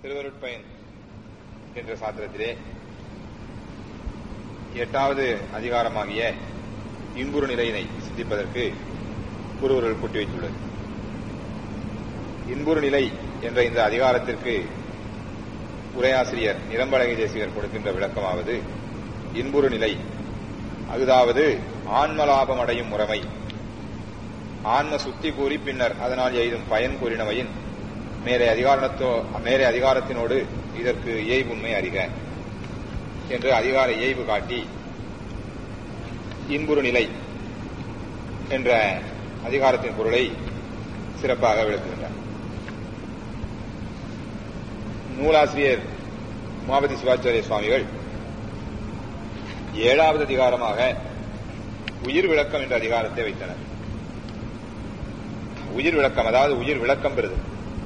திருவருட்பயன் என்ற சாத்திரத்திலே எட்டாவது அதிகாரமாகிய இன்புறு நிலையினை சிந்திப்பதற்கு குருவர்கள் கூட்டி வைத்துள்ளது இன்புறு நிலை என்ற இந்த அதிகாரத்திற்கு உரையாசிரியர் நிரம்பழகி தேசிகர் கொடுக்கின்ற விளக்கமாவது இன்புறு நிலை அதாவது ஆன்மலாபம் அடையும் முறைமை ஆன்ம சுத்தி கூறி பின்னர் அதனால் எய்தும் பயன் கூறினவையின் மேலே அதிகாரத்தோ மேலே அதிகாரத்தினோடு இதற்கு இயைபுண்மை அறிக என்று அதிகார இயைபு காட்டி இன்புறு நிலை என்ற அதிகாரத்தின் பொருளை சிறப்பாக விளக்குகின்றார் நூலாசிரியர் உமாபதி சிவாச்சாரிய சுவாமிகள் ஏழாவது அதிகாரமாக உயிர் விளக்கம் என்ற அதிகாரத்தை வைத்தனர் உயிர் விளக்கம் அதாவது உயிர் விளக்கம் பெறுது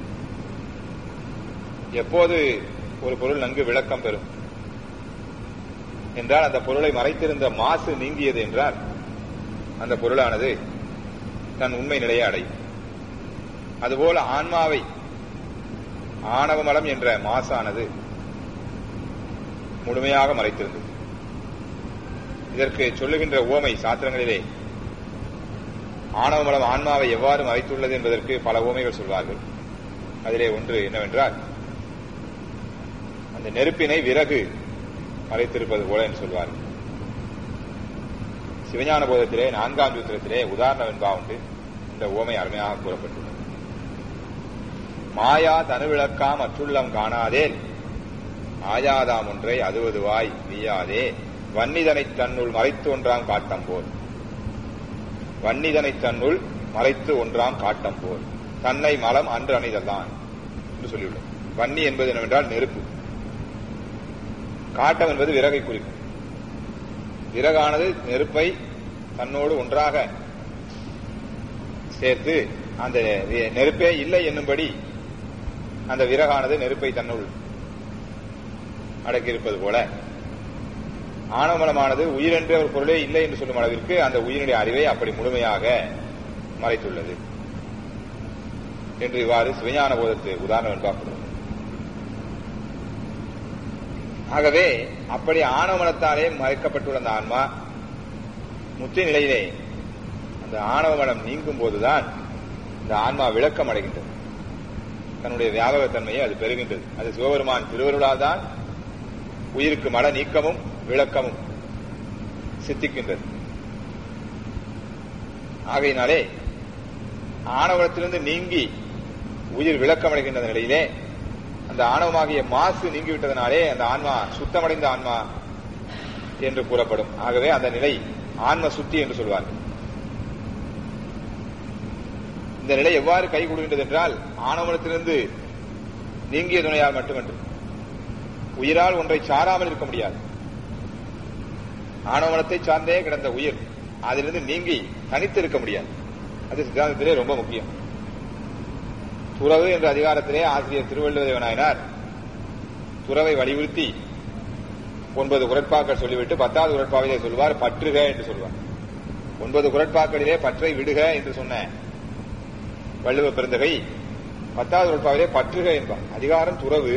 எப்போது ஒரு பொருள் நன்கு விளக்கம் பெறும் என்றால் அந்த பொருளை மறைத்திருந்த மாசு நீங்கியது என்றால் அந்த பொருளானது தன் உண்மை நிலையை அடையும் அதுபோல ஆன்மாவை ஆணவமலம் என்ற மாசானது முழுமையாக மறைத்திருந்தது இதற்கு சொல்லுகின்ற ஓமை சாத்திரங்களிலே ஆணவமலம் ஆன்மாவை எவ்வாறு மறைத்துள்ளது என்பதற்கு பல ஓமைகள் சொல்வார்கள் அதிலே ஒன்று என்னவென்றால் அந்த நெருப்பினை விறகு மறைத்திருப்பது போல என்று சொல்வார்கள் சிவஞான போதத்திலே நான்காம் சூத்திரத்திலே உதாரண வெண்பா உண்டு இந்த ஓமை அருமையாக கூறப்பட்டுள்ளது மாயா தனுவிளக்காம் அற்றுள்ளம் காணாதேல் ஆயாதாம் ஒன்றை அதுவதுவாய் வீயாதே வன்னிதனை தன்னுள் மறைத்து ஒன்றாம் காட்டம் போல் வன்னிதனை தன்னுள் மறைத்து ஒன்றாம் காட்டம் போல் தன்னை மலம் அன்று அணிதல்தான் என்று சொல்லியுள்ளது வன்னி என்பது என்னவென்றால் நெருப்பு காட்டம் என்பது விறகை குறிக்கும் விறகானது நெருப்பை தன்னோடு ஒன்றாக சேர்த்து அந்த நெருப்பே இல்லை என்னும்படி அந்த விறகானது நெருப்பை தன்னுள் அடக்கியிருப்பது போல ஆணவமலமானது உயிரென்ற ஒரு பொருளே இல்லை என்று சொல்லும் அளவிற்கு அந்த உயிரினுடைய அறிவை அப்படி முழுமையாக மறைத்துள்ளது என்று இவ்வாறு சிவஞான போதத்து உதாரணம் என்பாப்படுகிறது ஆகவே அப்படி ஆணவமலத்தாலே மறைக்கப்பட்டுள்ள அந்த ஆன்மா முத்தி நிலையிலே அந்த ஆணவமலம் நீங்கும் போதுதான் இந்த ஆன்மா விளக்கம் அடைகின்றது தன்னுடைய வியாபகத்தன்மையை அது பெறுகின்றது அது சிவபெருமான் திருவருளால் தான் உயிருக்கு மட நீக்கமும் விளக்கமும் சித்திக்கின்றது ஆகையினாலே ஆணவத்திலிருந்து நீங்கி உயிர் விளக்கம் அடைகின்ற நிலையிலே அந்த ஆணவமாகிய மாசு நீங்கிவிட்டதனாலே அந்த ஆன்மா சுத்தமடைந்த ஆன்மா என்று கூறப்படும் ஆகவே அந்த நிலை ஆன்ம சுத்தி என்று சொல்வார்கள் இந்த நிலை எவ்வாறு கை கொடுக்கின்றது என்றால் ஆணவத்திலிருந்து நீங்கிய துணையால் மட்டுமன்று உயிரால் ஒன்றை சாராமல் இருக்க முடியாது ஆணவனத்தை சார்ந்தே கிடந்த உயிர் அதிலிருந்து நீங்கி தனித்து இருக்க முடியாது அது சித்தாந்தத்திலே ரொம்ப முக்கியம் துறவு என்ற அதிகாரத்திலே ஆசிரியர் திருவள்ளுவதேவனாயினார் துறவை வலியுறுத்தி ஒன்பது குரட்பாக்கள் சொல்லிவிட்டு பத்தாவது குரட்பாவிலே சொல்வார் பற்றுக என்று சொல்வார் ஒன்பது குரட்பாக்களிலே பற்றை விடுக என்று சொன்ன வள்ளுவ பெருந்தகை பத்தாவது குரட்பாவிலே பற்றுக என்பார் அதிகாரம் துறவு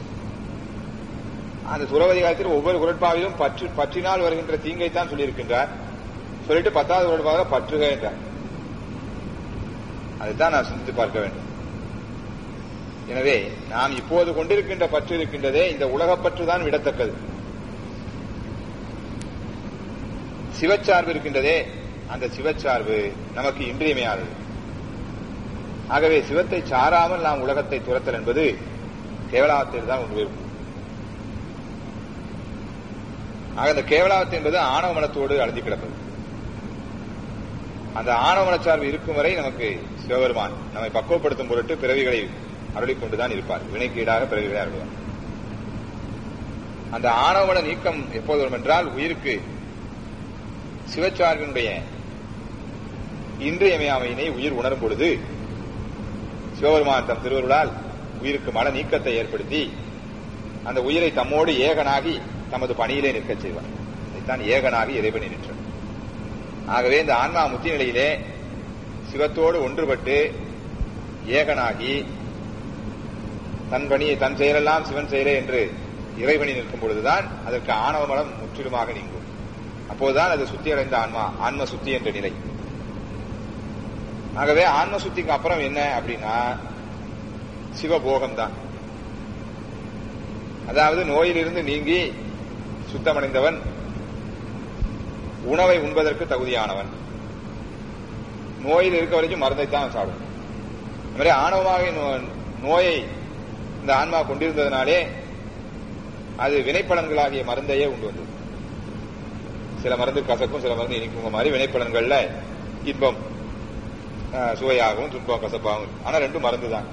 அந்த துறவு அதிகாரத்தில் ஒவ்வொரு குரட்பாவிலும் பற்று பற்றினால் வருகின்ற தீங்கை தான் சொல்லியிருக்கின்றார் சொல்லிட்டு பத்தாவது குரட்பாவில் பற்றுக என்றார் அதுதான் நான் சிந்தித்து பார்க்க வேண்டும் எனவே நாம் இப்போது கொண்டிருக்கின்ற பற்று இருக்கின்றதே இந்த உலகப்பற்று தான் விடத்தக்கது சிவச்சார்பு இருக்கின்றதே அந்த சிவச்சார்பு நமக்கு இன்றியமையாதது ஆகவே சிவத்தை சாராமல் நாம் உலகத்தை துரத்தல் என்பது கேவலாவத்தில் தான் உண்டு ஆக இந்த கேவலாவத்து என்பது ஆணவ மனத்தோடு அழுந்தி கிடப்பது அந்த ஆணவ மனச்சார்பு இருக்கும் வரை நமக்கு சிவபெருமான் நம்மை பக்குவப்படுத்தும் பொருட்டு பிறவிகளை அருளிக் கொண்டுதான் இருப்பார் வினைக்கு ஈடாக பிறவிகளை அருள்வார் அந்த ஆணவமன நீக்கம் எப்போது வரும் என்றால் உயிருக்கு சிவச்சார்பினுடைய இன்றியமையாமையினை உயிர் உணரும் பொழுது சிவபெருமான் தம் திருவருளால் உயிருக்கு மன நீக்கத்தை ஏற்படுத்தி அந்த உயிரை தம்மோடு ஏகனாகி தமது பணியிலே நிற்கச் செய்வார் இதைத்தான் ஏகனாகி இறைவனை நிற்றார் ஆகவே இந்த ஆன்மா முத்தி நிலையிலே சிவத்தோடு ஒன்றுபட்டு ஏகனாகி தன் பணியை தன் செயலெல்லாம் சிவன் செயலே என்று இறைவனி நிற்கும் பொழுதுதான் அதற்கு ஆணவ மலம் முற்றிலுமாக நீங்கும் அப்போதுதான் அது சுத்தி அடைந்த ஆன்மா ஆன்ம சுத்தி என்ற நிலை ஆகவே ஆன்ம சுத்திக்கு அப்புறம் என்ன அப்படின்னா சிவபோகம் தான் அதாவது நோயிலிருந்து நீங்கி சுத்தமடைந்தவன் உணவை உண்பதற்கு தகுதியானவன் நோயில் இருக்க வரைக்கும் மருந்தைத்தான் சாப்பிடும் இந்த மாதிரி ஆணவமாக நோ- நோயை இந்த ஆன்மா கொண்டிருந்ததுனாலே அது வினைப்பலன்களாகிய மருந்தையே உண்டு வந்தது சில மருந்து கசக்கும் சில மருந்து இனிக்கும் மாதிரி வினைப்பலன்கள்ல இன்பம் ஆஹ், சுவையாகவும் துன்பம் கசப்பாகவும் இருக்கும். ஆனா ரெண்டும் மருந்து தான்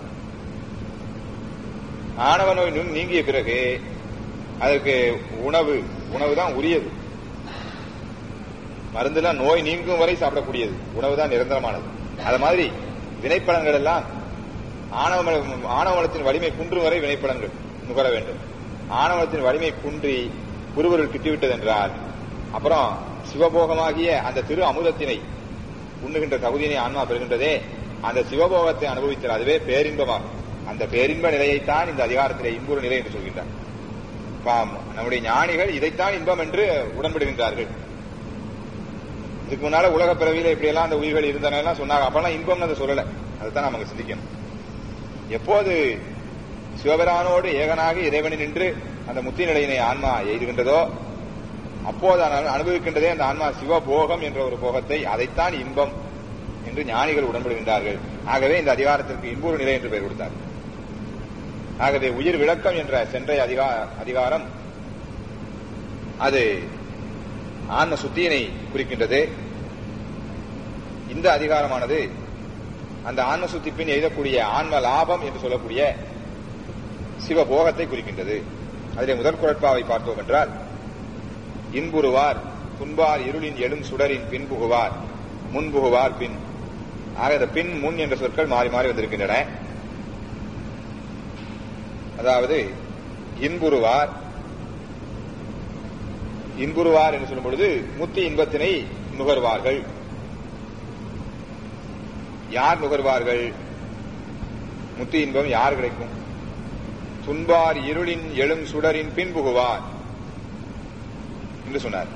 ஆணவ நோய் நுண் நீங்கிய பிறகு அதுக்கு உணவு உணவு தான் உரியது மருந்துலாம் நோய் நீங்கும் வரை சாப்பிடக்கூடியது உணவு தான் நிரந்தரமானது அது மாதிரி வினைப்பலன்கள் எல்லாம் ஆணவ மல- ஆணவமலத்தின் வலிமை குன்றும் வரை வினைப்பலன்கள் நுகர வேண்டும் ஆணவத்தின் வலிமை குன்றி குருவருள் கிட்டிவிட்டது என்றால் அப்புறம் சிவபோகமாகிய அந்த திரு அமுதத்தினை உண்ணுகின்ற தகுதியினை ஆன்மா பெறுகின்றதே அந்த சிவபோகத்தை அனுபவித்தல் அதுவே பேரின்பமாகும் அந்த பேரின்ப நிலையைத்தான் இந்த அதிகாரத்திலே இன்புற நிலை என்று சொல்கின்றார் பாம், நம்முடைய ஞானிகள் இதைத்தான் இன்பம் என்று உடன்படுகின்றார்கள் இதுக்கு முன்னால உலக பிறவியில இப்படியெல்லாம் அந்த உயிர்கள் இருந்தன சொன்னாங்க அப்பெல்லாம் இன்பம்னு அதை சொல்லல அதுதான் நமக்கு சிந்திக்கணும் எப்போது சிவபெரானோடு ஏகனாகி இறைவனில் நின்று அந்த முத்தி நிலையினை ஆன்மா எய்துகின்றதோ அப்போது அனு- அனுபவிக்கின்றதே அந்த ஆன்மா சிவபோகம் என்ற ஒரு போகத்தை அதைத்தான் இன்பம் என்று ஞானிகள் உடன்படுகின்றார்கள் ஆகவே இந்த அதிகாரத்திற்கு இன்புறு நிலை என்று பெயர் கொடுத்தார் ஆகவே உயிர் விளக்கம் என்ற சென்றை அதிகா அதிகாரம் அது ஆன்ம சுத்தியினை குறிக்கின்றது இந்த அதிகாரமானது அந்த ஆன்ம சுத்தி பின் எழுதக்கூடிய ஆன்ம லாபம் என்று சொல்லக்கூடிய சிவபோகத்தை குறிக்கின்றது அதிலே முதல் குரட்பாவை பார்த்தோம் என்றால் இன்புறுவார் துன்பார் இருளின் எழும் சுடரின் பின் புகுவார் முன் புகுவார் பின் ஆக இந்த பின் முன் என்ற சொற்கள் மாறி மாறி வந்திருக்கின்றன அதாவது இன்புறுவார் இன்புறுவார் என்று சொல்லும் பொழுது முத்தி இன்பத்தினை நுகர்வார்கள் யார் நுகர்வார்கள் முத்தி இன்பம் யார் கிடைக்கும் துன்பார் இருளின் எழும் சுடரின் பின் புகுவார் என்று சொன்னார்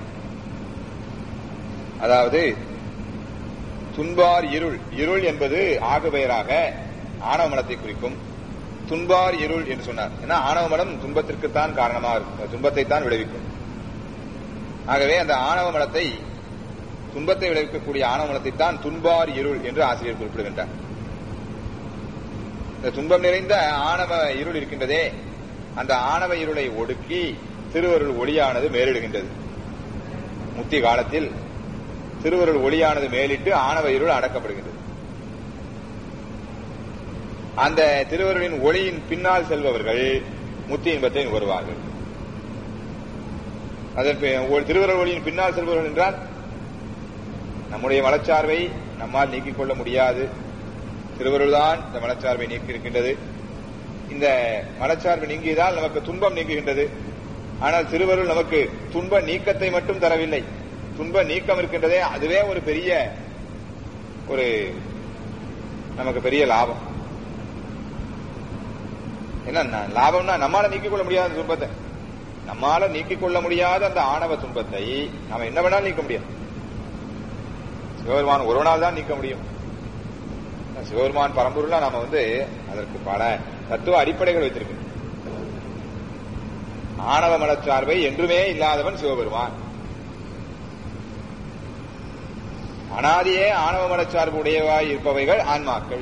அதாவது துன்பார் இருள் இருள் என்பது ஆகுபெயராக ஆணவ மனத்தை குறிக்கும் துன்பார் இருள் என்று சொன்னார் ஏன்னா ஆணவ மனம் துன்பத்திற்குத்தான் காரணமாக இருக்கும் துன்பத்தை தான் விளைவிக்கும் ஆகவே அந்த ஆணவ மனத்தை துன்பத்தை விளைவிக்கக்கூடிய ஆணவ மனத்தை தான் துன்பார் இருள் என்று ஆசிரியர் குறிப்பிடுகின்றார் இந்த துன்பம் நிறைந்த ஆணவ இருள் இருக்கின்றதே அந்த ஆணவ இருளை ஒடுக்கி திருவருள் ஒளியானது மேலிடுகின்றது முத்தி காலத்தில் திருவருள் ஒளியானது மேலிட்டு ஆணவ இருள் அடக்கப்படுகின்றது அந்த திருவருளின் ஒளியின் பின்னால் செல்பவர்கள் முத்தி இன்பத்தை நுகர்வார்கள் அதற்கு ஒரு திருவருள் ஒளியின் பின்னால் செல்பவர்கள் என்றால் நம்முடைய மலச்சார்பை நம்மால் நீக்கிக் கொள்ள முடியாது திருவருள் தான் இந்த மலச்சார்பை நீக்கி இருக்கின்றது இந்த மலச்சார்பு நீங்கியதால் நமக்கு துன்பம் நீங்குகின்றது ஆனால் திருவருள் நமக்கு துன்ப நீக்கத்தை மட்டும் தரவில்லை துன்ப நீக்கம் இருக்கின்றதே அதுவே ஒரு பெரிய ஒரு நமக்கு பெரிய லாபம் என்ன லாபம்னா நம்மால நீக்கிக் கொள்ள முடியாத அந்த துன்பத்தை நம்மால நீக்கிக் கொள்ள முடியாத அந்த ஆணவ துன்பத்தை நாம என்ன வேணாலும் நீக்க முடியாது சிவபெருமான் ஒருவனால் தான் நீக்க முடியும் சிவபெருமான் பரம்பொருளா நாம வந்து அதற்கு பல தத்துவ அடிப்படைகள் வைத்திருக்கோம் ஆணவ மனச்சார்பை என்றுமே இல்லாதவன் சிவபெருமான் அனாதியே ஆணவ மனச்சார்பு உடையவாய் இருப்பவைகள் ஆன்மாக்கள்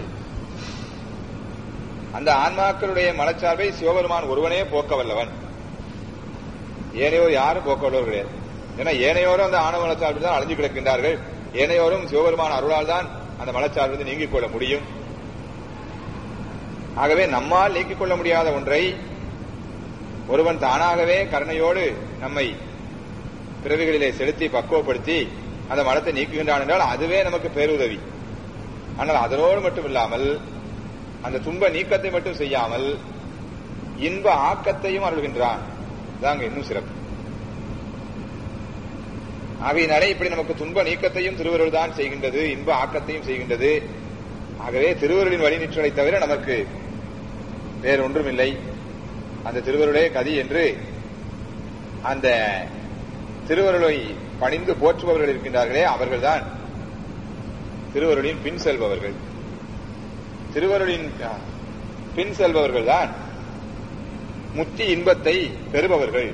அந்த ஆன்மாக்களுடைய மனச்சார்பை சிவபெருமான் ஒருவனே போக்க வல்லவன் ஏனையோர் யாரும் போக்க வல்லவர் கிடையாது ஏன்னா ஏனையோரும் அந்த ஆணவ மனச்சார்பு தான் அழிஞ்சு கிடக்கின்றார்கள் ஏனையோரும் சிவபெருமான் அருளால் தான் அந்த மனச்சார்பு நீங்கிக் கொள்ள முடியும் ஆகவே நம்மால் நீக்கிக் கொள்ள முடியாத ஒன்றை ஒருவன் தானாகவே கருணையோடு நம்மை பிறவிகளிலே செலுத்தி பக்குவப்படுத்தி அந்த மனத்தை நீக்குகின்றான் என்றால் அதுவே நமக்கு பேருதவி ஆனால் அதனோடு மட்டும் இல்லாமல் அந்த துன்ப நீக்கத்தை மட்டும் செய்யாமல் இன்ப ஆக்கத்தையும் அருள்கின்றான் இதாங்க இன்னும் சிறப்பு ஆகையினாலே இப்படி நமக்கு துன்ப நீக்கத்தையும் திருவருள் தான் செய்கின்றது இன்ப ஆக்கத்தையும் செய்கின்றது ஆகவே திருவருளின் வழிநிற்றலை தவிர நமக்கு வேறொன்றுமில்லை அந்த திருவருளே கதி என்று அந்த திருவருளை பணிந்து போற்றுபவர்கள் இருக்கின்றார்களே அவர்கள்தான் திருவருளின் பின் செல்பவர்கள் திருவருளின் ஆ, பின் செல்பவர்கள் தான் முத்தி இன்பத்தை பெறுபவர்கள்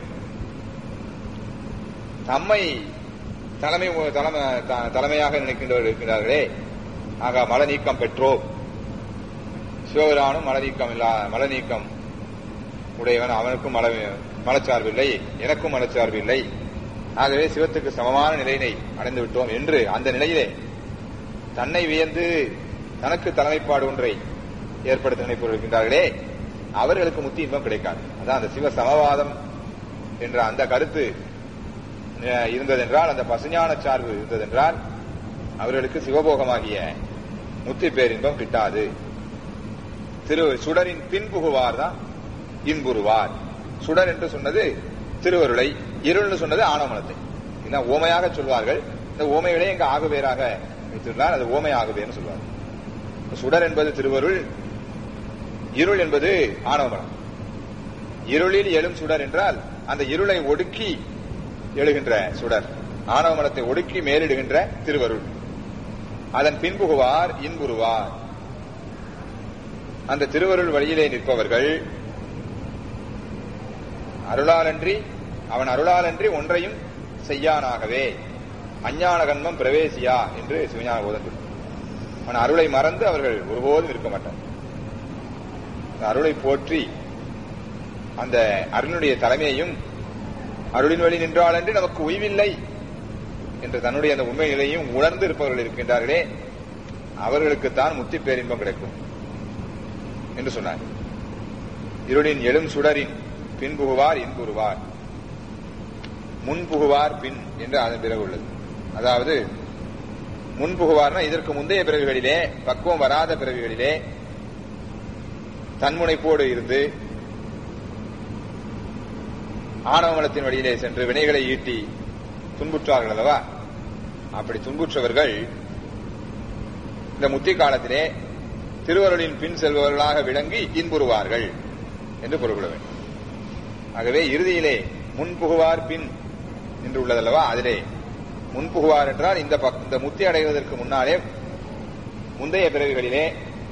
தம்மை தலைமை தலைமை த- தலைமையாக நினைக்கின்றவர்கள் இருக்கின்றார்களே ஆக மல நீக்கம் பெற்றோம் சிவபிரானும் மல நீக்கம் இல்லா மல நீக்கம் உடையவன் அவனுக்கும் மல மலச்சார்பு இல்லை எனக்கும் மலச்சார்பு இல்லை ஆகவே சிவத்துக்கு சமமான நிலையினை அடைந்து விட்டோம் என்று அந்த நிலையிலே தன்னை வியந்து தனக்கு தலைமைப்பாடு ஒன்றை ஏற்படுத்த நினைப்பவர்கள் இருக்கின்றார்களே அவர்களுக்கு முத்தி இன்பம் கிடைக்காது அதான் அந்த சிவ சமவாதம் என்ற அந்த கருத்து அஹ், இருந்ததென்றால் அந்த பசுஞான சார்பு இருந்ததென்றால் அவர்களுக்கு சிவபோகமாகிய முத்தி பேரின்பம் கிட்டாது திரு சுடரின் பின் புகுவார் தான் இன்புறுவார் சுடர் என்று சொன்னது திருவருளை இருள்னு சொன்னது ஆணவமலத்தை இதான் ஓமையாக சொல்வார்கள் இந்த ஓமைகளே எங்க ஆகுவேராக வைத்திருந்தால் அது ஓமை ஆகுவேன்னு சொல்வார்கள் சுடர் என்பது திருவருள் இருள் என்பது ஆணவமலம் இருளில் எழும் சுடர் என்றால் அந்த இருளை ஒடுக்கி எழுகின்ற சுடர் ஆணவமலத்தை ஒடுக்கி மேலிடுகின்ற திருவருள் அதன் பின்புகுவார் இன்புறுவார் அந்த திருவருள் வழியிலே நிற்பவர்கள் அருளாலன்றி அவன் அருளாலன்றி ஒன்றையும் செய்யானாகவே அஞ்ஞான கண்மம் பிரவேசியா என்று சிவஞான போதன் சொல்றார். அவன் அருளை மறந்து அவர்கள் ஒருபோதும் இருக்க மாட்டார் அந்த அருளை போற்றி அந்த அருளுடைய தலைமையையும் அருளின் வழி நின்றாலன்றி நமக்கு உய்வில்லை என்ற தன்னுடைய அந்த உண்மை நிலையும் உணர்ந்து இருப்பவர்கள் இருக்கின்றார்களே அவர்களுக்குத்தான் முத்தி பேரின்பம் கிடைக்கும் என்று சொன்னார் இருளின் எழும் சுடரின் பின்புகுவார் இன்புறுவார் முன்புகுவார் பின் என்று அதன் பிறகு உள்ளது அதாவது முன்புகுவார்னா இதற்கு முந்தைய பிறவிகளிலே பக்குவம் வராத பிறவிகளிலே தன்முனைப்போடு இருந்து ஆணவமலத்தின் வழியிலே சென்று வினைகளை ஈட்டி துன்புற்றார்கள் அல்லவா அப்படி துன்புற்றவர்கள் இந்த முத்தி காலத்திலே திருவருளின் பின் செல்பவர்களாக விளங்கி இன்புறுவார்கள் என்று பொருள் கொள்ள வேண்டும் ஆகவே இறுதியிலே முன்புகுவார் பின் என்று உள்ளதல்லவா அதிலே முன்புகுவார் என்றால் இந்த பக்- இந்த முத்தி அடைவதற்கு முன்னாலே முந்தைய பிறவிகளிலே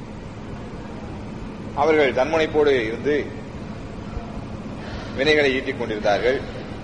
அவர்கள் தன்முனைப்போடு இருந்து வினைகளை ஈட்டிக் கொண்டிருந்தார்கள்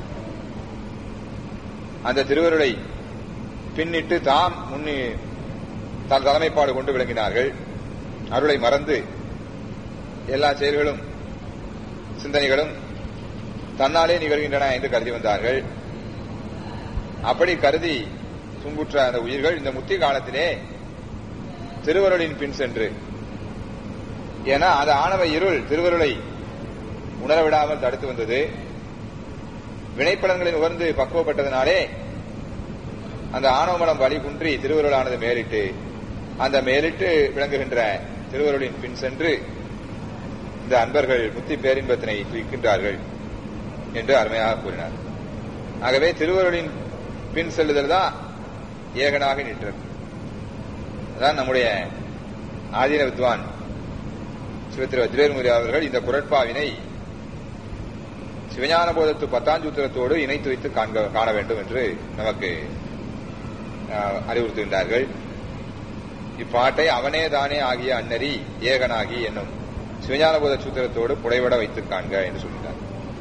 அந்த திருவருளை பின்னிட்டு தாம் முன்னி தன் தலைமைப்பாடு கொண்டு விளங்கினார்கள் அருளை மறந்து எல்லா செயல்களும் சிந்தனைகளும் தன்னாலே நிகழ்கின்றன என்று கருதி வந்தார்கள் அப்படி கருதி துன்புற்ற அந்த உயிர்கள் இந்த முத்தி காலத்திலே திருவருளின் பின் சென்று ஏன்னா அந்த ஆணவ இருள் திருவருளை உணர விடாமல் தடுத்து வந்தது வினைப்பலன்களை உணர்ந்து பக்குவப்பட்டதனாலே அந்த ஆணவமலம் வழி குன்றி திருவருளானது மேலிட்டு அந்த மேலிட்டு விளங்குகின்ற திருவருளின் பின் சென்று இந்த அன்பர்கள் முத்தி பேரின்பத்தினை துய்க்கின்றார்கள் என்று அருமையாக கூறினார் ஆகவே திருவருளின் பின் செல்லுதல் தான் ஏகனாக நின்றது அதான் நம்முடைய ஆதீன வித்வான் சிவத்திரு வஜ்ரேர்முரி அவர்கள் இந்த குரட்பாவினை சிவஞான போதத்து பத்தாஞ்சூத்திரத்தோடு இணைத்து வைத்து காண்க காண வேண்டும் என்று நமக்கு அஹ், அறிவுறுத்துகின்றார்கள் இப்பாட்டை அவனே தானே ஆகிய அன்னரி ஏகனாகி என்னும் சிவஞான போத சூத்திரத்தோடு புடைபட வைத்து காண்க என்று சொல்கிறார்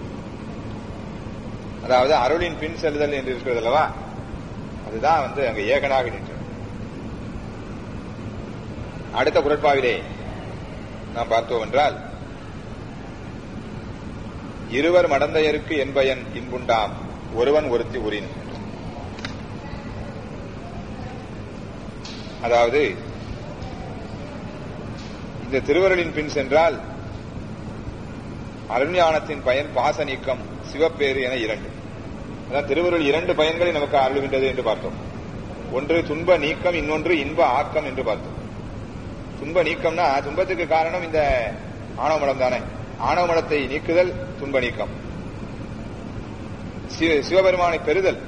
அதாவது அருளின் பின் செல்லுதல் என்று இருக்கிறது அல்லவா அதுதான் வந்து அங்க ஏகனாக நின்றது அடுத்த குரட்பாவிலே நாம் பார்த்தோம் என்றால் இருவர் மடந்தையருக்கு என்பயன் இன்புண்டாம் ஒருவன் ஒருத்தி உரின் அதாவது இந்த திருவருளின் பின் சென்றால் அருஞானத்தின் பயன் பாச நீக்கம் சிவப்பேறு என இரண்டு அதான் திருவருள் இரண்டு பயன்களை நமக்கு அருளுகின்றது என்று பார்த்தோம் ஒன்று துன்ப நீக்கம் இன்னொன்று இன்ப ஆக்கம் என்று பார்த்தோம் துன்ப நீக்கம்னா துன்பத்துக்கு காரணம் இந்த ஆணவமலம் தானே ஆணவமலத்தை நீக்குதல் துன்ப நீக்கம் சிவ- சிவபெருமானை பெறுதல்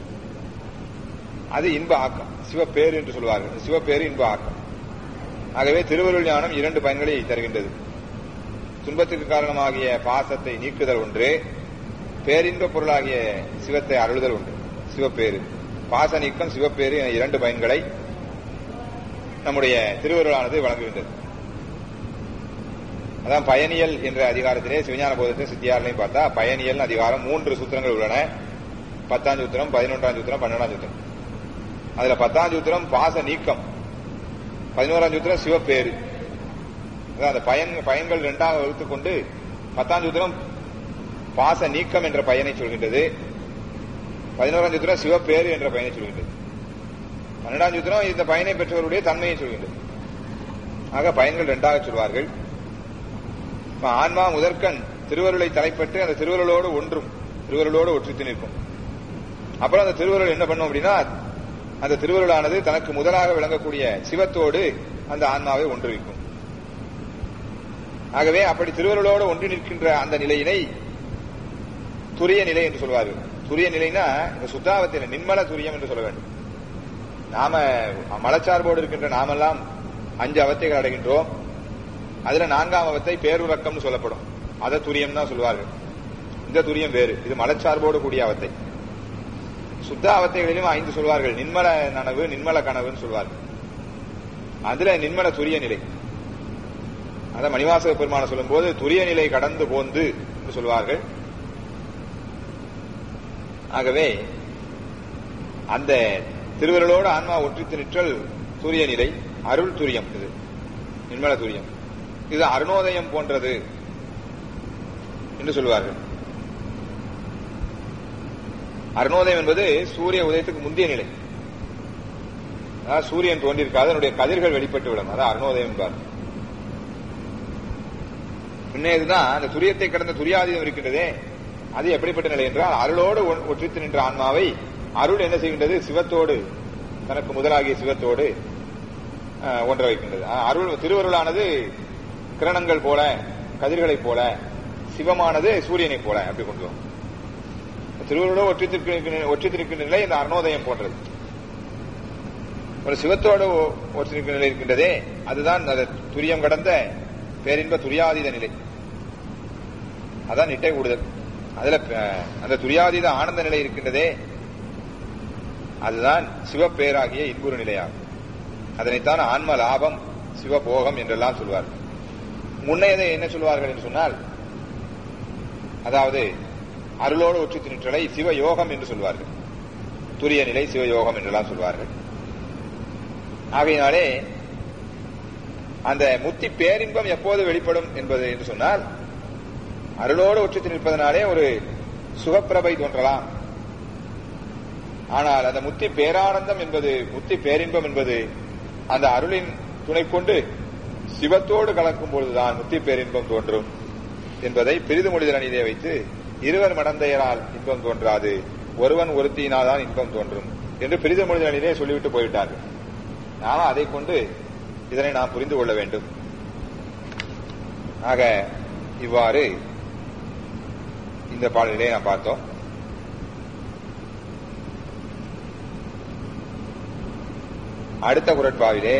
அது இன்ப ஆக்கம் சிவப்பேறு என்று சொல்வார்கள் சிவப்பேறு இன்ப ஆக்கம் ஆகவே திருவருள் ஞானம் இரண்டு பயன்களை தருகின்றது துன்பத்துக்கு காரணமாகிய பாசத்தை நீக்குதல் ஒன்று பேரின்ப பொருளாகிய சிவத்தை அருளுதல் ஒன்று சிவப்பேறு பாச நீக்கம் சிவப்பேறு என இரண்டு பயன்களை நம்முடைய திருவருளானது வழங்குகின்றது அதான் பயனியல் என்ற அதிகாரத்திலே சிவஞான போதத்தை சித்தியாரிலையும் பார்த்தா பயனியல் அதிகாரம் மூன்று சூத்திரங்கள் உள்ளன பத்தாம் சூத்திரம் பதினொன்றாம் சூத்திரம் பன்னெண்டாம் சூத்திரம் அதுல பத்தாம் சூத்திரம் பாச நீக்கம் பதினோராம் சூத்திரம் சிவப்பேறு அதான் அந்த பயன் பயன்கள் இரண்டாக வகுத்துக் கொண்டு பத்தாம் சூத்திரம் பாச நீக்கம் என்ற பயனை சொல்கின்றது பதினோராம் சூத்திரம் சிவப்பேறு என்ற பயனை சொல்கின்றது பன்னெண்டாம் சூத்திரம் இந்த பயனை பெற்றவருடைய தன்மையை சொல்கின்றது ஆக பயன்கள் இரண்டாக சொல்வார்கள் இப்ப ஆன்மா முதற்கண் திருவருளை தலைப்பட்டு அந்த திருவருளோடு ஒன்றும் திருவருளோடு ஒற்றித்து நிற்கும் அப்புறம் அந்த திருவருள் என்ன பண்ணும் அப்படின்னா அந்த திருவருளானது தனக்கு முதலாக விளங்கக்கூடிய சிவத்தோடு அந்த ஆன்மாவை ஒன்றுவிக்கும் ஆகவே அப்படி திருவருளோடு ஒன்றி நிற்கின்ற அந்த நிலையினை துரிய நிலை என்று சொல்வார்கள் துரிய நிலைனா இந்த சுத்தாவத்தில் நின்மல துரியம் என்று சொல்ல வேண்டும் நாம மலச்சார்போடு இருக்கின்ற நாமெல்லாம் அஞ்சு அவத்தைகள் அடைகின்றோம் அதுல நான்காம் அவத்தை பேருறக்கம்னு சொல்லப்படும் அதை துரியம் தான் சொல்வார்கள் இந்த துரியம் வேறு இது மலச்சார்போடு கூடிய அவத்தை சுத்த அவத்தைகளிலும் ஐந்து சொல்வார்கள் நின்மல நனவு நின்மல கனவுன்னு சொல்வார்கள் அதுல நின்மல துரிய நிலை அத மணிவாசக பெருமான சொல்லும் போது துரிய நிலை கடந்து போந்து என்று சொல்வார்கள் ஆகவே அந்த திருவருளோடு ஆன்மா ஒற்றித்து நிற்றல் துரிய நிலை அருள் துரியம் இது நிர்மல துரியம் இது அருணோதயம் போன்றது என்று சொல்வார்கள் அருணோதயம் என்பது சூரிய உதயத்துக்கு முந்தைய நிலை அதாவது சூரியன் தோன்றியிருக்காது அதனுடைய கதிர்கள் வெளிப்பட்டு விடும் அதான் அருணோதயம் என்பார் முன்னேதுதான் அந்த துரியத்தை கடந்த துரியாதீதம் இருக்கின்றதே அது எப்படிப்பட்ட நிலை என்றால் அருளோடு ஒற்றித்து நின்ற ஆன்மாவை அருள் என்ன செய்கின்றது சிவத்தோடு தனக்கு முதலாகிய சிவத்தோடு ஒன்ற வைக்கின்றது அருள் திருவருளானது கிரணங்கள் போல கதிர்களைப் போல சிவமானது சூரியனைப் போல அப்படி கொண்டு வரும் திருவருளோடு ஒற்றித்திருக்கிற ஒற்றித்திருக்கின்ற நிலை இந்த அருணோதயம் போன்றது ஒரு சிவத்தோடு ஒற்றிருக்கிற நிலை இருக்கின்றதே அதுதான் அந்த துரியம் கடந்த பேரின்ப துரியாதீத நிலை அதான் நிட்டை கூடுதல் அதுல அந்த துரியாதீத ஆனந்த நிலை இருக்கின்றதே அதுதான் சிவப்பேராகிய இன்புறு நிலையாகும் அதனைத்தான் ஆன்ம லாபம் சிவபோகம் என்றெல்லாம் சொல்வார்கள் முன்னையதை என்ன சொல்வார்கள் என்று சொன்னால் அதாவது அருளோடு ஒற்றி நிற்றலை சிவயோகம் என்று சொல்வார்கள் துரிய நிலை சிவயோகம் என்றெல்லாம் சொல்வார்கள் ஆகையினாலே அந்த முத்தி பேரின்பம் எப்போது வெளிப்படும் என்பது என்று சொன்னால் அருளோடு ஒற்றித்து நிற்பதனாலே ஒரு சுகப்பிரபை தோன்றலாம் ஆனால் அந்த முத்தி பேரானந்தம் என்பது முத்தி பேரின்பம் என்பது அந்த அருளின் துணை கொண்டு சிவத்தோடு கலக்கும் பொழுதுதான் முத்தி பேரின்பம் தோன்றும் என்பதை பிரிது மொழிதல் அணியிலே வைத்து இருவர் மடந்தையரால் இன்பம் தோன்றாது ஒருவன் ஒருத்தியினால்தான் இன்பம் தோன்றும் என்று பிரிது மொழிதல் அணியிலே சொல்லிவிட்டு போய்விட்டார்கள் நானும் அதை கொண்டு இதனை நாம் புரிந்து கொள்ள வேண்டும் ஆக இவ்வாறு இந்த பாடலிலே நாம் பார்த்தோம் அடுத்த குரட்பாவிலே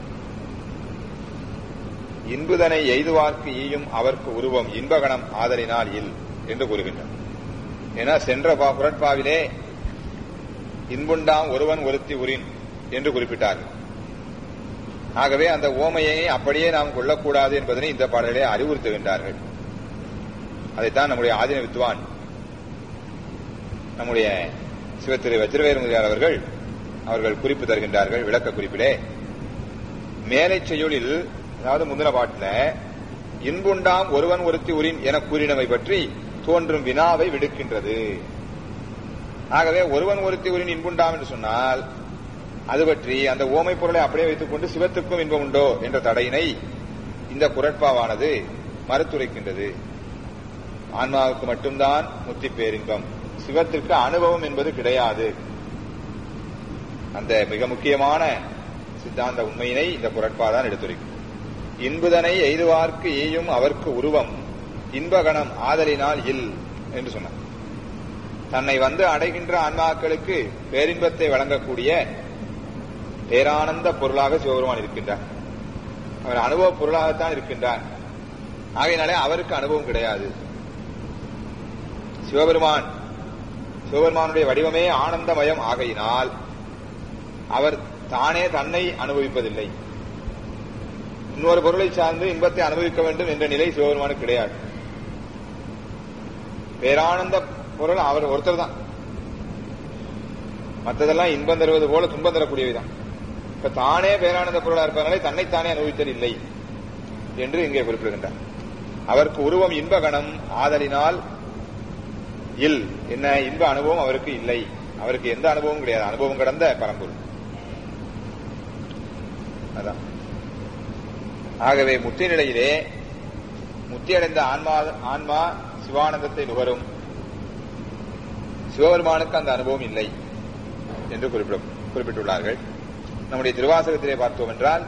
இன்புதனை எய்துவார்க்கு ஈயும் அவர்க்கு உருவம் இன்பகணம் ஆதலினால் இல் என்று கூறுகின்றார் ஏன்னா சென்ற குரட்பாவிலே இன்புண்டாம் ஒருவன் ஒருத்தி உரின் என்று குறிப்பிட்டார்கள் ஆகவே அந்த ஓமையை அப்படியே நாம் கொள்ளக்கூடாது என்பதனை இந்த பாடலிலே அறிவுறுத்துகின்றார்கள் அதைத்தான் நம்முடைய ஆதின வித்வான் நம்முடைய சிவத்திரு வஜ்ரவேலுமுதியார் அவர்கள் அவர்கள் குறிப்பு தருகின்றார்கள் விளக்க குறிப்பிலே மேலை செய்யுளில் அதாவது முந்தின பாட்டில் இன்புண்டாம் ஒருவன் ஒருத்தி உரின் என கூறினவை பற்றி தோன்றும் வினாவை விடுக்கின்றது ஆகவே ஒருவன் ஒருத்தி உரின் இன்புண்டாம் என்று சொன்னால் அது பற்றி அந்த ஓமை பொருளை அப்படியே வைத்துக் கொண்டு சிவத்துக்கும் இன்பம் உண்டோ என்ற தடையினை இந்த குரட்பாவானது மறுத்துரைக்கின்றது ஆன்மாவுக்கு மட்டும்தான் முத்தி பேரின்பம் சிவத்திற்கு அனுபவம் என்பது கிடையாது அந்த மிக முக்கியமான சித்தாந்த உண்மையினை இந்த குரட்பாதான் எடுத்துரைக்கும் இன்புதனை எய்துவார்க்கு ஈயும் அவர்க்கு உருவம் இன்பகணம் ஆதலினால் இல் என்று சொன்னார் தன்னை வந்து அடைகின்ற ஆன்மாக்களுக்கு பேரின்பத்தை வழங்கக்கூடிய பேரானந்த பொருளாக சிவபெருமான் இருக்கின்றார் அவர் அனுபவ பொருளாகத்தான் இருக்கின்றார் ஆகையினாலே அவருக்கு அனுபவம் கிடையாது சிவபெருமான் சிவபெருமானுடைய வடிவமே ஆனந்தமயம் ஆகையினால் அவர் தானே தன்னை அனுபவிப்பதில்லை இன்னொரு பொருளை சார்ந்து இன்பத்தை அனுபவிக்க வேண்டும் என்ற நிலை சிவபெருமானுக்கு கிடையாது பேரானந்த பொருள் அவர் ஒருத்தர் தான் மற்றதெல்லாம் இன்பம் தருவது போல துன்பம் தரக்கூடியவைதான் இப்ப தானே பேரானந்த பொருளா இருப்பதனாலே தன்னைத்தானே அனுபவித்தல் இல்லை என்று இங்கே குறிப்பிடுகின்றார் அவருக்கு உருவம் இன்பகணம் ஆதலினால் இல் என்ன இன்ப அனுபவம் அவருக்கு இல்லை அவருக்கு எந்த அனுபவமும் கிடையாது அனுபவம் கடந்த பரம்பொருள் அதான் ஆகவே முத்தி நிலையிலே முத்தி அடைந்த ஆன்மா ஆன்மா சிவானந்தத்தை நுகரும் சிவபெருமானுக்கு அந்த அனுபவம் இல்லை என்று குறிப்பிட குறிப்பிட்டுள்ளார்கள் நம்முடைய திருவாசகத்திலே பார்த்தோம் என்றால்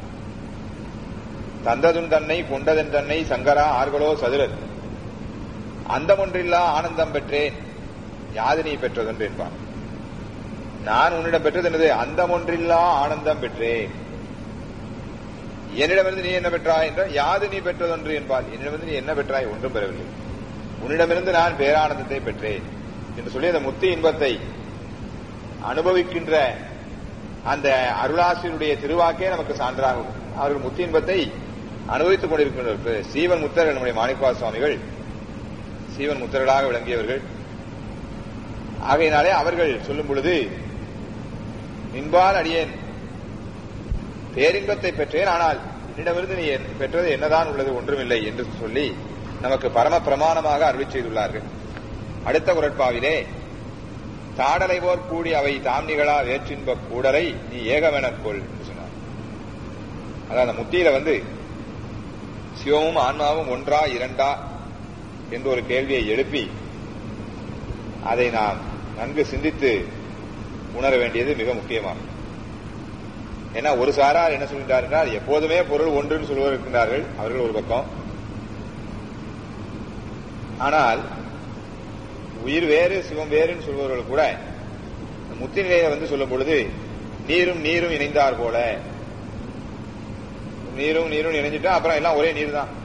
தந்ததுன் தன்னை கொண்டதன் தன்னை சங்கரா ஆர்களோ சதுரர் அந்தமொன்றில்லா ஆனந்தம் பெற்றேன் யாது நீ பெற்றதென்று என்பான் நான் உன்னிடம் பெற்றது என்னது அந்தமொன்றில்லா ஆனந்தம் பெற்றேன் என்னிடமிருந்து நீ என்ன பெற்றாய் என்ற யாது நீ பெற்றதொன்று என்பால் என்னிடமிருந்து நீ என்ன பெற்றாய் ஒன்றும் பெறவில்லை உன்னிடமிருந்து நான் பேரானந்தத்தை பெற்றேன் என்று சொல்லி அந்த முத்தி இன்பத்தை அனுபவிக்கின்ற அந்த அருளாசிரியருடைய திருவாக்கே நமக்கு சான்றாகும் அவர்கள் முத்தி இன்பத்தை அனுபவித்துக் கொண்டிருக்கின்ற சீவன் முத்தர்கள் நம்முடைய மாணிக்கவா சுவாமிகள் சீவன் முத்தர்களாக விளங்கியவர்கள் ஆகையினாலே அவர்கள் சொல்லும் பொழுது நின்பால் அடியேன் பேரின்பத்தை பெற்றேன் ஆனால் என்னிடமிருந்து நீ பெற்றது என்னதான் உள்ளது ஒன்றுமில்லை என்று சொல்லி நமக்கு பரம பிரமாணமாக அருளி செய்துள்ளார்கள் அடுத்த குரட்பாவிலே தாடலை போர் கூடி அவை தாம் நிகழா வேற்றின்ப கூடலை நீ ஏகமெனக் கொள் என்று சொன்னார் அதான் அந்த முத்தியில வந்து சிவமும் ஆன்மாவும் ஒன்றா இரண்டா என்று ஒரு கேள்வியை எழுப்பி அதை நாம் நன்கு சிந்தித்து உணர வேண்டியது மிக முக்கியமாகும் ஏன்னா ஒரு சாரார் என்ன சொல்கின்றார் என்றால் எப்போதுமே பொருள் ஒன்றுன்னு சொல்லுவர் இருக்கின்றார்கள் அவர்கள் ஒரு பக்கம் ஆனால் உயிர் வேறு சிவம் வேறுன்னு சொல்பவர்கள் கூட முத்தி நிலையை வந்து சொல்லும் பொழுது நீரும் நீரும் இணைந்தார் போல நீரும் நீரும் இணைஞ்சிட்டா அப்புறம் எல்லாம் ஒரே நீர் தான்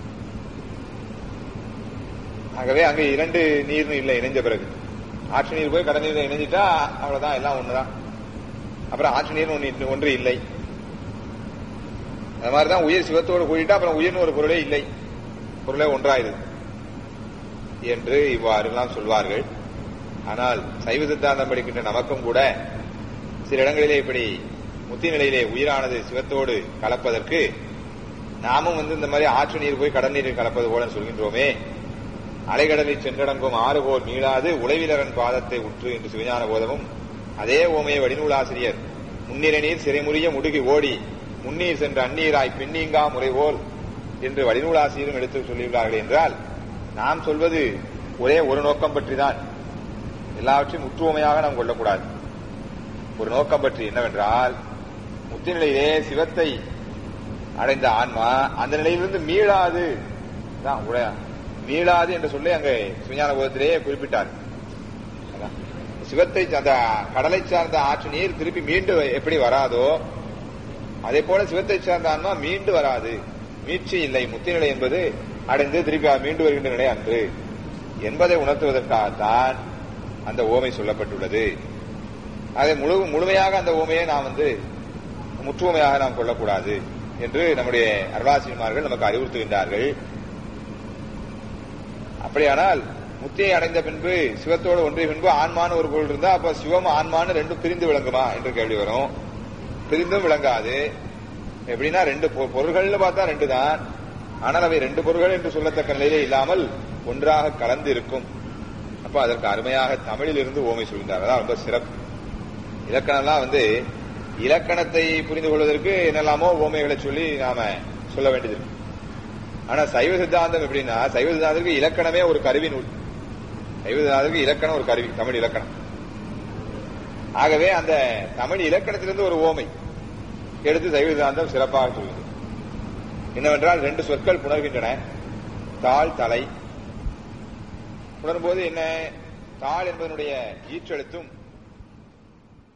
ஆகவே அங்க இரண்டு நீர்னு இல்லை இணைஞ்ச பிறகு ஆற்று நீர் போய் கடல் நீர் இணைஞ்சிட்டா அவ்வளவுதான் எல்லாம் ஒண்ணுதான் அப்புறம் ஆற்று நீர் ஒன்று ஒன்று இல்லை அது மாதிரிதான் உயிர் சிவத்தோடு கூடிட்டா அப்புறம் உயிர்னு ஒரு பொருளே இல்லை பொருளே ஒன்றாயுது என்று இவ்வாறு எல்லாம் சொல்வார்கள் ஆனால் சைவ சித்தாந்தம் படிக்கின்ற நமக்கும் கூட சில இடங்களிலே இப்படி முத்தி நிலையிலே உயிரானது சிவத்தோடு கலப்பதற்கு நாமும் வந்து இந்த மாதிரி ஆற்று நீர் போய் கடல் நீரில் கலப்பது போல சொல்கின்றோமே அலைகடலில் சென்றடங்கும் ஆறு போல் மீளாது உழைவிலரன் பாதத்தை உற்று என்று சிவஞான போதமும் அதே ஓமையை வடிநூலாசிரியர் முன்னிற நீர் சிறைமுறிய முடுகி ஓடி முன்னீர் சென்ற அந்நீராய் பின்னீங்கா முறைவோல் என்று வடிநூலாசிரியரும் எடுத்து சொல்லியுள்ளார்கள் என்றால் நாம் சொல்வது ஒரே ஒரு நோக்கம் பற்றி தான் எல்லாவற்றையும் முற்றுவமையாக நாம் கொள்ளக்கூடாது ஒரு நோக்கம் பற்றி என்னவென்றால் முத்தி நிலையிலே சிவத்தை அடைந்த ஆன்மா அந்த நிலையிலிருந்து மீளாது தான் மீளாது என்று சொல்லி அங்கே சுஞான போதத்திலேயே குறிப்பிட்டார் சிவத்தை அந்த கடலை சார்ந்த ஆற்று நீர் திருப்பி மீண்டு எப்படி வராதோ அதே போல சிவத்தை சார்ந்த ஆன்மா மீண்டு வராது மீட்சி இல்லை முத்தி நிலை என்பது அடைந்து திருப்பி மீண்டு வருகின்ற நிலை அன்று என்பதை உணர்த்துவதற்காகத்தான் அந்த ஓமை சொல்லப்பட்டுள்ளது அதை முழு முழுமையாக அந்த ஓமையை நாம் வந்து முற்றுமையாக நாம் கொள்ளக்கூடாது என்று நம்முடைய அருளாசிரியமார்கள் நமக்கு அறிவுறுத்துகின்றார்கள் அப்படியானால் முத்தியை அடைந்த பின்பு சிவத்தோடு ஒன்றிய பின்பு ஆன்மான்னு ஒரு பொருள் இருந்தா அப்ப சிவம் ஆன்மான்னு ரெண்டும் பிரிந்து விளங்குமா என்று கேள்வி வரும் பிரிந்தும் விளங்காது எப்படின்னா ரெண்டு பொருள்கள்னு பார்த்தா ரெண்டு தான் ஆனால் அவை ரெண்டு பொருள்கள் என்று சொல்லத்தக்க நிலையிலே இல்லாமல் ஒன்றாக கலந்து இருக்கும் அப்ப அதற்கு அருமையாக தமிழில் இருந்து ஓமை சொல்கின்றார் அதான் ரொம்ப சிறப்பு இலக்கணம்லாம் வந்து இலக்கணத்தை புரிந்து கொள்வதற்கு என்னெல்லாமோ ஓமைகளை சொல்லி நாம சொல்ல வேண்டியது இருக்கு ஆனா சைவ சித்தாந்தம் எப்படின்னா சைவ சித்தாந்தத்துக்கு இலக்கணமே ஒரு கருவி நூல் சைவ சித்தாந்தத்துக்கு இலக்கணம் ஒரு கருவி தமிழ் இலக்கணம் ஆகவே அந்த தமிழ் இலக்கணத்திலிருந்து ஒரு ஓமை எடுத்து சைவ சித்தாந்தம் சிறப்பாக சொல்கிறது என்னவென்றால் ரெண்டு சொற்கள் புணர்கின்றன தாள் தலை புணரும்போது என்ன தாள் என்பதனுடைய ஈற்றெழுத்தும்